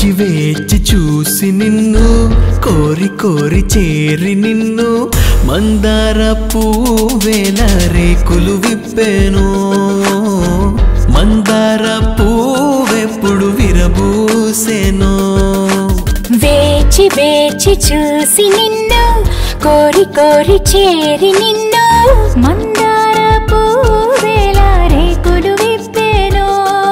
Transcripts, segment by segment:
వేచి వేచి చూసి నిన్ను కోరి కోరి చేరి నిన్ను మందార పువ్వేల రేకులు విప్పెను మందార పువ్వెప్పుడు విరబూసెను వేచి వేచి చూసి నిన్ను కోరి కోరి చేరి నిన్ను మందార పూవేల రేకులు విప్పేను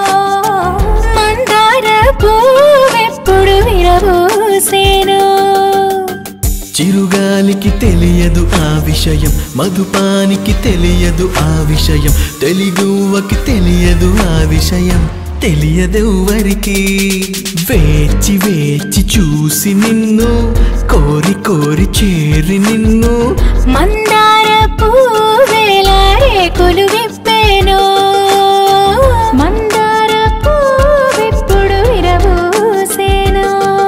మందార పూవెప్పుడు విరబూసేను చిరుగాలికి తెలియదు ఆ విషయం మధుపానికి తెలియదు ఆ విషయం తెలుగువకి తెలియదు ఆ విషయం తెలియదెవ్వరికి వేచి వేచి చూసి నిన్ను కోరి కోరి చేరి నిన్ను మందార పూవేల రేకులు విప్పేను మందార పూవెప్పుడు విరబూసేను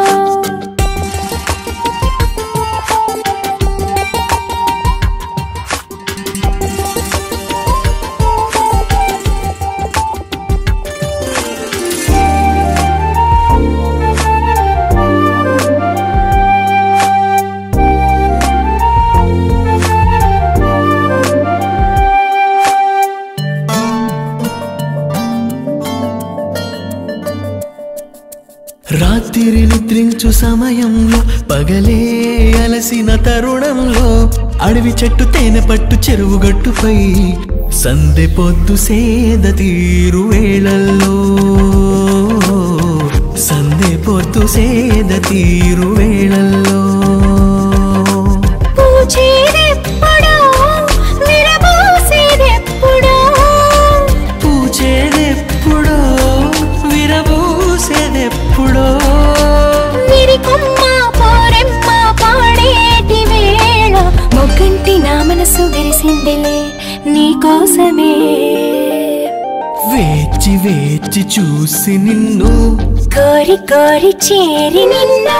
రాత్రి నిద్రించు సమయంలో పగలే అలసిన తరుణంలో అడవి చెట్టు తేనె పట్టు చెరువు గట్టుపై సందె పొద్దు సేద తీరు వేళల్లో సందె పొద్దు సేద తీరు వేళల్లో పూచేదెప్పుడో విరబూసేదెప్పుడో పూచేదెప్పుడో విరబూసేదెప్పుడో విరికొమ్మ పోరెమ్మ పాడేటి వేళ మొగ్గంటి నా మనసు విరిసిందిలే నీకోసమే వేచి వేచి చూసి నిన్ను కోరి కోరి చేరి నిన్ను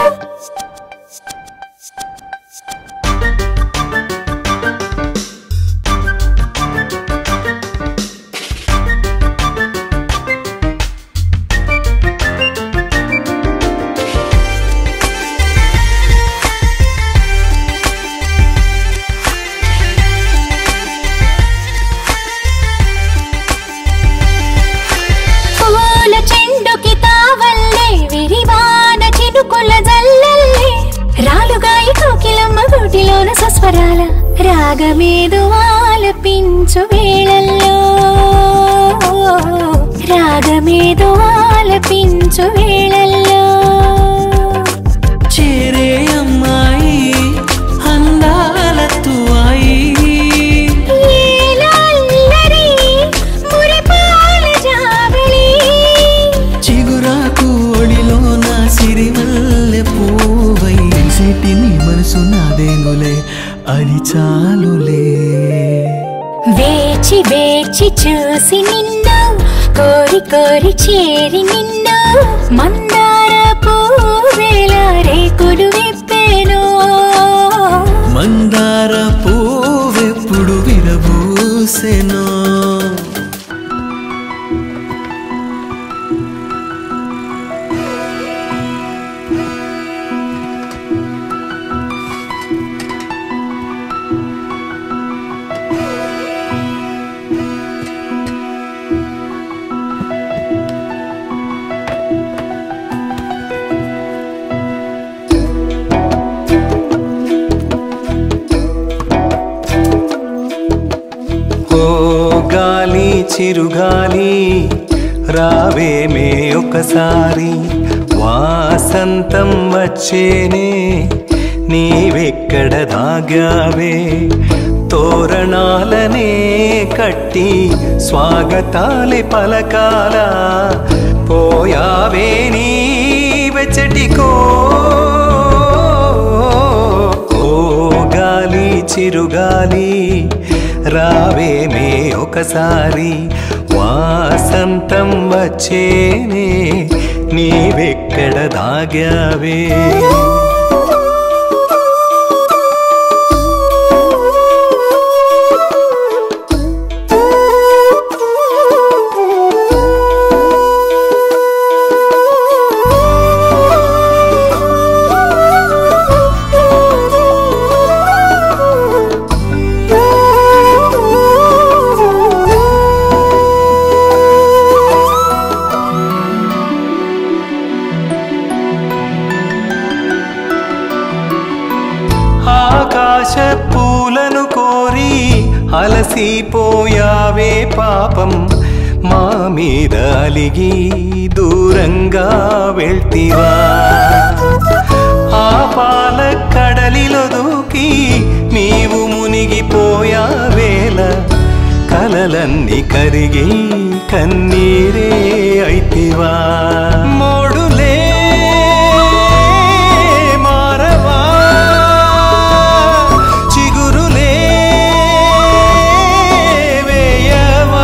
పూల చెండుకి తావల్లే విరివాన చినుకుల జల్లల్లే రాలుగాయి కోకిలమ్మ గూటిలోన సస్వరాల రాగమేదు ఆలపించు వేళల్లో రాగమేదు ఆలపించు వేళల్లో చేరే అమ్మాయి అందాల తువాయి ఏలల్లరి మురిపాల జాబిలి చిగురాకు ఒడిలో నా సిరిమల్లె పూవై సెటి నీ మనసు నాదేనులే అది చాలులే వేచి వేచి చూసి నిన్ను కోరి కోరి చేరి నిన్ను మందార పూవేల రేకులు విప్పేను మందార పూవెప్పుడు విరబూసెనో ఓ గాలి చిరుగాలి రావేమే ఒకసారి వాసంతం వచ్చేనే నీవెక్కడ దాగావే తోరణాలనే కట్టి స్వాగతాలి పలకాల పోయావే నీ వెచ్చటికో ఓ గాలి చిరుగాలి రావేమే ఒకసారి వాసంతం వచ్చేనే నీవెక్కడ దాగావే ఓ అలసిపోయావే పాపం మా మీద అలిగి దూరంగా వెళ్తివా ఆ పాల కడలిలో దూకి నీవు మునిగిపోయావేల కలలన్నీ కరిగి కన్నీరే అయితివా మోడులే మారవా చిగురులే వేయవా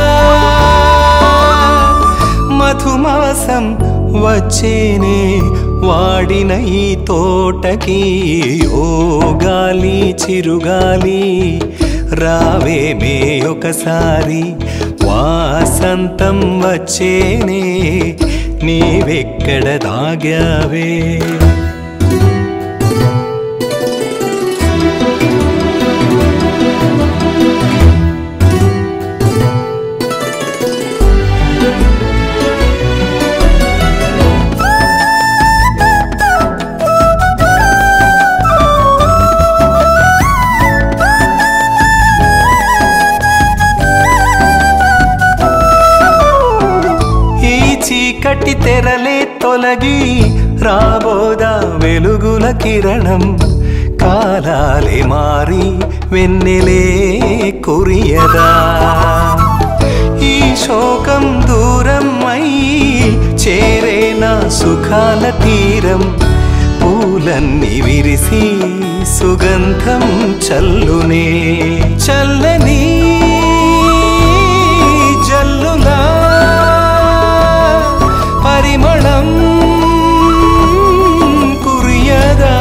మధుమాసం వచ్చేనే వాడిన ఈ తోటకి ఓ గాలి చిరుగాలి రావేమే ఒకసారి వాసంతం వచ్చేనే నీవెక్కడ దాగావే ఈ చీకటి తెరలే తొలగి రాబోదా వెలుగుల కిరణం కాలాలే మారి వెన్నెలే కురియదా ఈ శోకం దూరం అయి చేరే నా సుఖాల తీరం పూలన్నీ విరిసి సుగంధం చల్లునే చల్లని జల్లులా పరిమళం కురియదా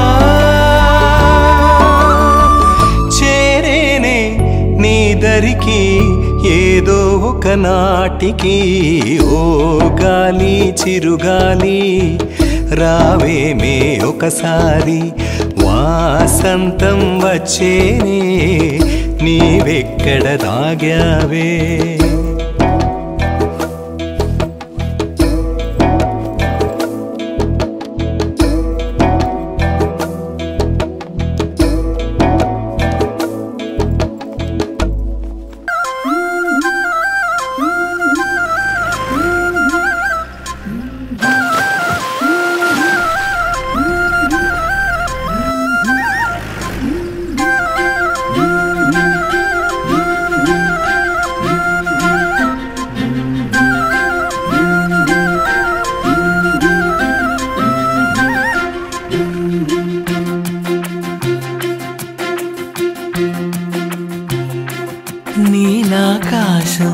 చేరేనే నీ దరికి ఏదో ఒక నాటికి ఓ గాలి చిరుగాలి రావేమే ఒకసారి వాసంతం వచ్చేనే నీవెక్కడ దాగావే నీలాకాశం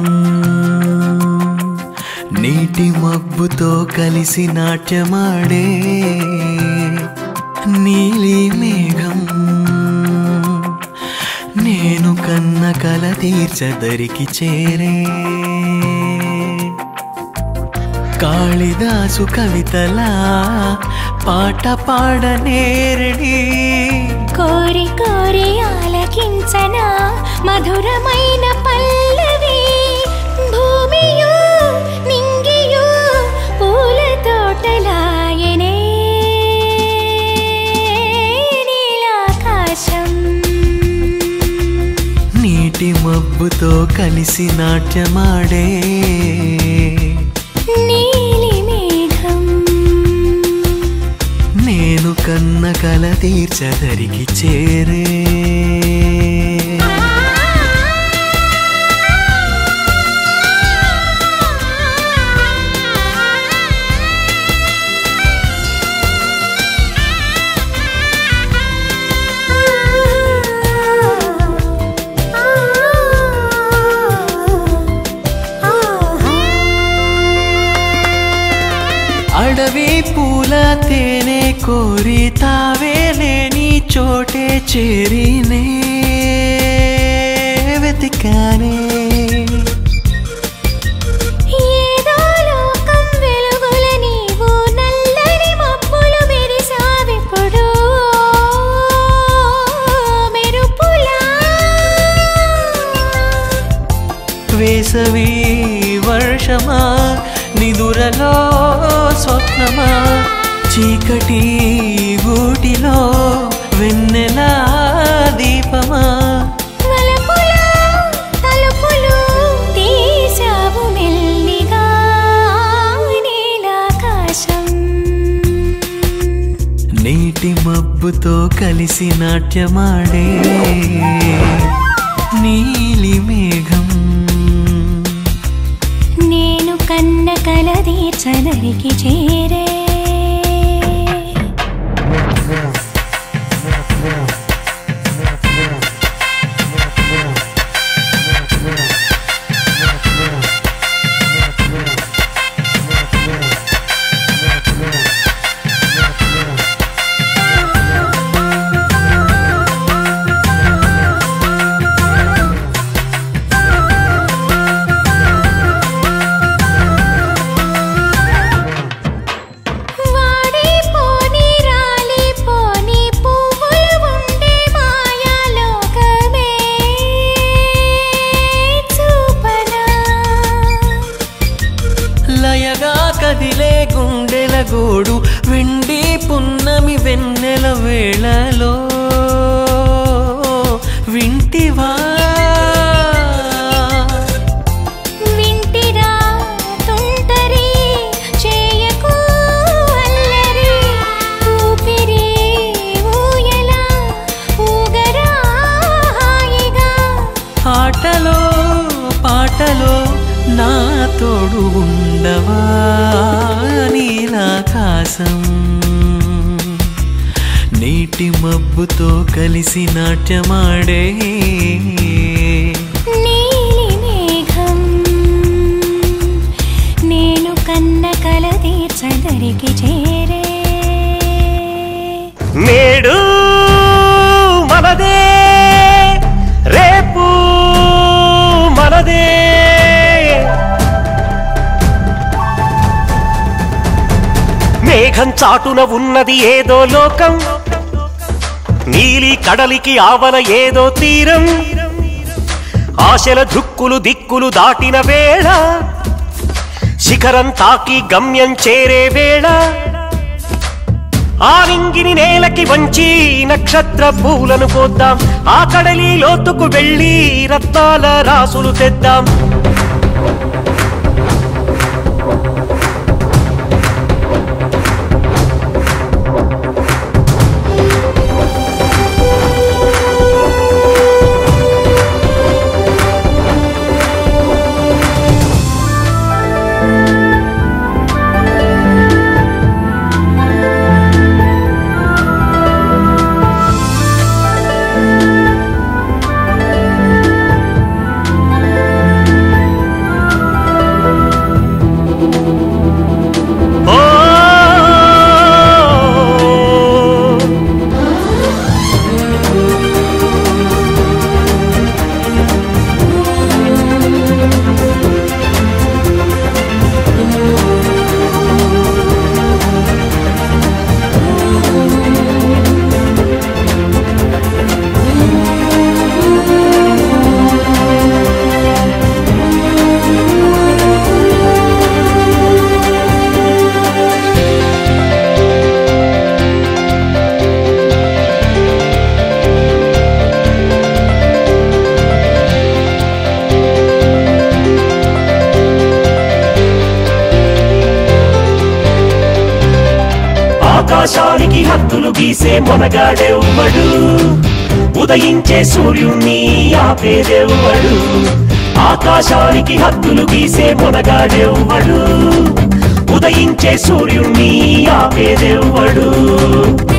నీటి మబ్బుతో కలిసి నాట్యమాడే నీలి మేఘం నేను కన్న కల తీర్చదరికి చేరే కాళిదాసు కవితలా పాట పాడనేరడి కోరి కోరి ఆలకించన మధురమైన పల్లవి భూమియు నింగియు పూల తోటలాయనే నీలాకాశం నీటి మబ్బుతో కలిసి నాట్యమాడే నీలి మేఘం నేను కన్న కల తీర్చదరికి చేరే అడవి పూల తేనె కోరి తావే లేని చోటే చేరినే వెతికానే ఏదో లోకం వెలుగుల నీవు నల్లని మబ్బులు మెరిసావెప్పుడు మెరుపులా వేసవి వర్షమా నిదురలో స్వప్నమా చీకటి గూటిలో వెన్నెలా దీపమా వలపులా మబ్బుతో కలిసి నాట్యమాడే నీలి మేఘం నేను కన్న కలదీర్చదరికి చేరే వాడిపోని రాలిపోని పువ్వులు ఉండే మాయాలోకమే చూపనా లయగా కదిలే గుండెల గోడు వెండి పున్నమి వెన్నెల వేళలో వింటివా వింటిరా తుంటరి చేయకు అల్లరి ఊపిరి ఊయల ఊగరా హాయిగా ఆటలో పాటలో నా తోడు ఉండవా నీలాకాశం నీటి మబ్బుతో కలిసి నాట్యమాడే నీలి మేఘం నేను కన్న కలదీర్చదరికి చేరే నేడు మనదే రేపు మనదే మేఘం చాటున ఉన్నది ఏదో లోకం నీలి కడలికి ఆవల ఏదో తీరం ఆశల దుక్కులు దిక్కులు దాటిన వేళ శిఖరం తాకి గమ్యం చేరే వేళ ఆ నింగిని నేలకి వంచి నక్షత్ర పూలను పోద్దాం ఆ కడలి లోతుకు వెళ్ళి రత్నాల రాసులు తెద్దాం ఓ ఆకాశానికి హద్దులు గీసే మొనగాడెవ్వడు ఉదయించే సూర్యుణ్ణి ఆపేదెవ్వడు ఆకాశానికి హద్దులు గీసే మొనగాడెవ్వడు ఉదయించే సూర్యుణ్ణి ఆపేదెవ్వడు